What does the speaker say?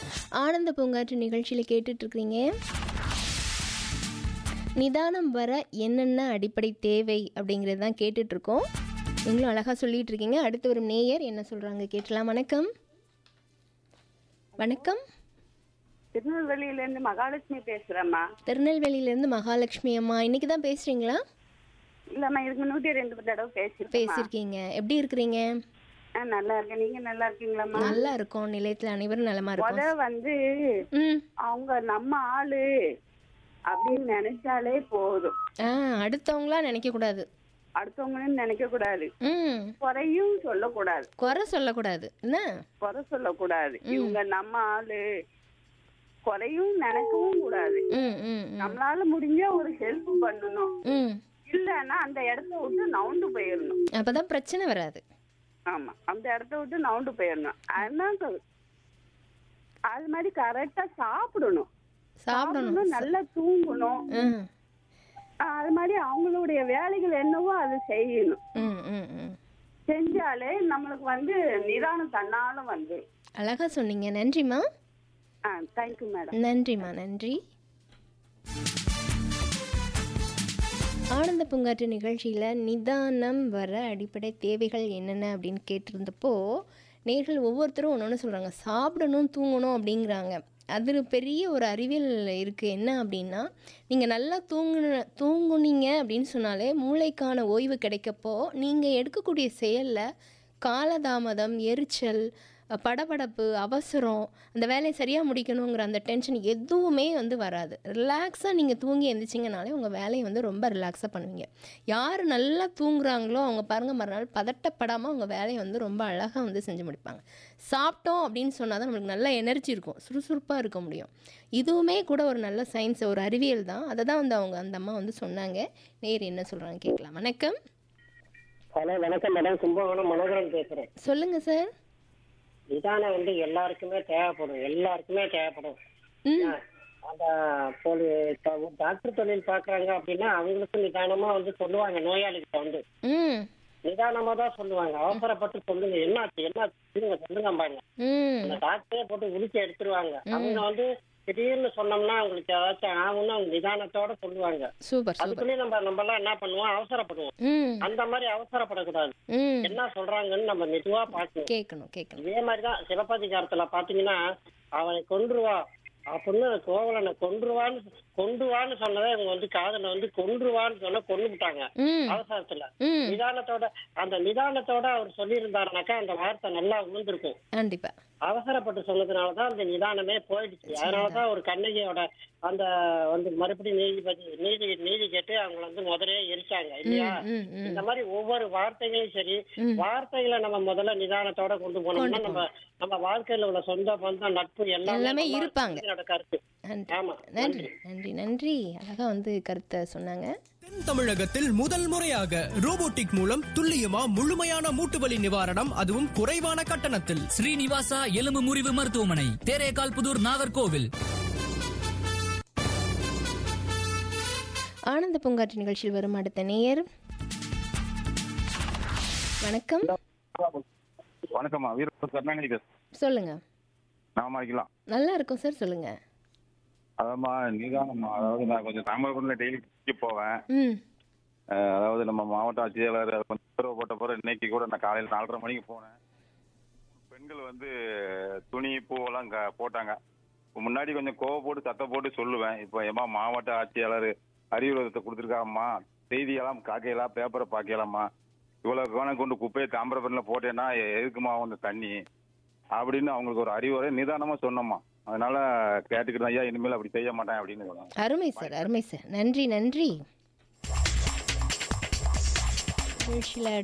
ஆனந்த பூங்காற்று நிகழ்ச்சியில் கேட்டுட்டு இருக்கிறீங்க நிதானம் வர என்னென்ன அடிப்படை தேவை அப்படிங்கிறது தான் கேட்டுட்டு இருக்கோம் நீங்களும் அழகாக சொல்லிட்டு இருக்கீங்க அடுத்து வரும் நேயர் என்ன சொல்கிறாங்க கேட்டலாம் வணக்கம் வணக்கம் திருநெல்வேலியில இருந்து மகாலட்சுமி பேசுறேம்மா திருநெல்வேலியிலேருந்து மகாலட்சுமி அம்மா இன்னைக்கு தான் பேசுகிறீங்களா இல்லம்மா இதுக்கு முன்னாடி ரெண்டு தடவை பேசிருக்கேன் பேசியிருக்கீங்க எப்படி இருக்கிறீங்க நல்லா இருக்கேன் நீங்க நல்லா இருக்கீங்களாம்மா நல்லா இருக்கோம் நிலையத்தில் அனைவரும் நலமா முத இருக்கோம் வந்து ம் அவங்க நம்ம ஆளு அப்படின்னு நினைச்சாலே போதும் ஆ அடுத்தவங்களா நினைக்கக்கூடாது அடுத்தவங்கன்னு நினைக்க கூடாது ம் குறையும் சொல்லக்கூடாது குறை சொல்லக்கூடாது என்ன குறை சொல்லக்கூடாது இவங்க நம்ம ஆளு குறையும் நினைக்கவும் கூடாது ம் ம் ம். நம்மளால முடிஞ்ச ஒரு ஹெல்ப் பண்ணணும் ம் இல்லைன்னா அந்த இடத்த விட்டு நவுண்டு போயிடணும் அப்பதான் பிரச்சனை வராது ஆமா அந்த இடத்த விட்டு நவுண்டு போயிடணும் அதுதான் சொல்- அது மாதிரி கரெக்டா சாப்பிடணும் சாப்பிடணும் நல்லா தூங்கணும் ம் ஆஹ் அது மாதிரி அவங்களுடைய வேலைகள் என்னவோ அதை செய்யணும் ம் ம் ம் செஞ்சாலே நம்மளுக்கு வந்து நிதானம் தன்னாலும் வந்துடும் அழகா சொன்னீங்க நன்றிம்மா ஆ தேங்க்யூ மேடம் நன்றிம்மா நன்றி ஆனந்த பூங்காற்று நிகழ்ச்சியில் நிதானம் வர அடிப்படை தேவைகள் என்னென்ன அப்படின்னு கேட்டிருந்தப்போ நேர்கள் ஒவ்வொருத்தரும் ஒன்று ஒன்று சொல்கிறாங்க சாப்பிடணும் தூங்கணும் அப்படிங்கிறாங்க அது பெரிய ஒரு அறிவியல் இருக்குது என்ன அப்படின்னா நீங்கள் நல்லா தூங்குன தூங்குனீங்க அப்படின்னு சொன்னாலே மூளைக்கான ஓய்வு கிடைக்கப்போ நீங்கள் எடுக்கக்கூடிய செயலில் காலதாமதம் எரிச்சல் படபடப்பு அவசரம் அந்த வேலையை சரியாக முடிக்கணுங்கிற அந்த டென்ஷன் எதுவுமே வந்து வராது ரிலாக்ஸாக நீங்கள் தூங்கி எழுந்திரிச்சிங்கனாலே உங்கள் வேலையை வந்து ரொம்ப ரிலாக்ஸாக பண்ணுவீங்க யார் நல்லா தூங்குறாங்களோ அவங்க பாருங்கள் மறுநாள் பதட்டப்படாமல் அவங்க வேலையை வந்து ரொம்ப அழகாக வந்து செஞ்சு முடிப்பாங்க சாப்பிட்டோம் அப்படின்னு சொன்னால் தான் நம்மளுக்கு நல்ல எனர்ஜி இருக்கும் சுறுசுறுப்பாக இருக்க முடியும் இதுவுமே கூட ஒரு நல்ல சயின்ஸ் ஒரு அறிவியல் தான் அதை தான் வந்து அவங்க அந்த அம்மா வந்து சொன்னாங்க நேர் என்ன சொல்கிறாங்க கேட்கலாம் வணக்கம் ஹலோ வணக்கம் மேடம் கும்பகோணம் மனோகரன் பேசுறேன் சொல்லுங்கள் சார் நிதானம் வந்து எல்லாருக்குமே தேவைப்படும் எல்லாருக்குமே தேவைப்படும் ம் அந்த போலி ட- டாக்டர் தொழில் பாக்குறாங்க அப்படின்னா அவங்களுக்கும் நிதானமா வந்து சொல்லுவாங்க நோயாளிகிட்ட வந்து ம் நிதானமா தான் சொல்லுவாங்க அவசரப்பட்டு சொல்லுங்க என்னாச்சு என்னாச்சு சொல்லுங்க சொல்லுங்க பாருங்க ம் அந்த டாக்டரே போட்டு உரிச்சு எடுத்துருவாங்க அவங்க வந்து திடீர்னு சொன்னோம்னா அவங்களுக்கு ஏதாச்சும் ஆகும்னு அவங்க நிதானத்தோட சொல்லுவாங்க சூப்பர் சூப்பர் அதுக்குள்ளே நம்ம நம்ம எல்லாம் என்ன பண்ணுவோம் அவசரப்படுவோம் ம் அந்த மாதிரி அவசரப்படக்கூடாது ம் என்ன சொல்றாங்கன்னு நம்ம மெதுவா பார்க்கணும் கேட்கணும் கேட்கணும் இதே மாதிரிதான் சிலப்பதிகாரத்துல பாத்தீங்கன்னா அவனை கொன்றுவா அப்படின்னு கோவலனை கொன்றுவான்னு கொன்றுவான்னு சொன்னதை இவங்க வந்து காதல வந்து கொன்றுவான்னு சொன்ன கொண்டு விட்டாங்க ம் அவசரத்துல ம் நிதானத்தோட அந்த நிதானத்தோட அவர் சொல்லியிருந்தாருனாக்கா அந்த வார்த்தை நல்லா விழுந்திருக்கும் கண்டிப்பா அவசரப்பட்டு சொன்னதுனாலதான் அந்த நிதானமே போயிடுச்சு அதனாலதான் ஒரு கண்ணகியோட அந்த வந்து மறுபடியும் நீதிபதி நீதி நீதி கேட்டு அவங்க வந்து முதலே எரிச்சாங்க இல்லையா ம் ம் இந்த மாதிரி ஒவ்வொரு வார்த்தைகளையும் சரி வார்த்தைகளை நம்ம முதல்ல நிதானத்தோட கொண்டு போனோம்னா நம்ம நம்ம வாழ்க்கையில உள்ள சொந்த பந்தம் நட்பு எல்லாமே எல்லாமே நல்லா இருப்பாங்க. என்னோட கருத்து நன்றி ஆமா நன்றி நன்றி நன்றி அழகா வந்து கருத்தை சொன்னாங்க தென் தமிழகத்தில் முதல் முறையாக ரோபோட்டிக் மூலம் துல்லியமா முழுமையான மூட்டுவலி நிவாரணம் அதுவும் குறைவான கட்டணத்தில் ஸ்ரீனிவாசா எலும்பு முறிவு மருத்துவமனை தேரேகால் புதூர் நாகர்கோவில் ஆனந்த பூங்காற்று நிகழ்ச்சியில் வரும் அடுத்த நேயர் வணக்கம் வணக்கம்மா வீரப்ப கருணாநிதி பேச சொல்லுங்க நாம அடிக்கலாம் நல்லா இருக்கும் சார் சொல்லுங்க அதாம்மா நீதானம்மா அதாவது நான் கொஞ்சம் தாமரபுரத்தில் டெய்லி போவேன் ம் அஹ் அதாவது நம்ம மாவட்ட ஆட்சியாளர் அது கொஞ்சம் உத்தரவு போட்ட பிறகு இன்னைக்கு கூட நான் காலையில் நாலரை மணிக்கு போனேன் பெண்கள் வந்து துணி பூவெல்லாம் க போட்டாங்க இப்ப முன்னாடி கொஞ்சம் கோவ போட்டு சத்தம் போட்டு சொல்லுவேன் இப்போ ஏமா மாவட்ட ஆட்சியாளர் அறிவுறுத்தத்தை கொடுத்துருக்காங்கம்மா செய்தியெல்லாம் காக்கையெல்லாம் பேப்பரை பார்க்கலாமா இவ்வளவு கவனம் கொண்டு குப்பையை தாமிரபரணியில் போட்டேன்னா எ- எதுக்குமா வந்து தண்ணி அப்படின்னு அவங்களுக்கு ஒரு அறிவுரை நிதானமா சொன்னோம்மா அதனால கேட்டுக்கிட்டு ஐயா இனிமேல் அப்படி செய்ய மாட்டேன் அப்படின்னு சொன்னாங்க அருமை சார் அருமை சார் நன்றி நன்றி நிகழ்ச்சியில்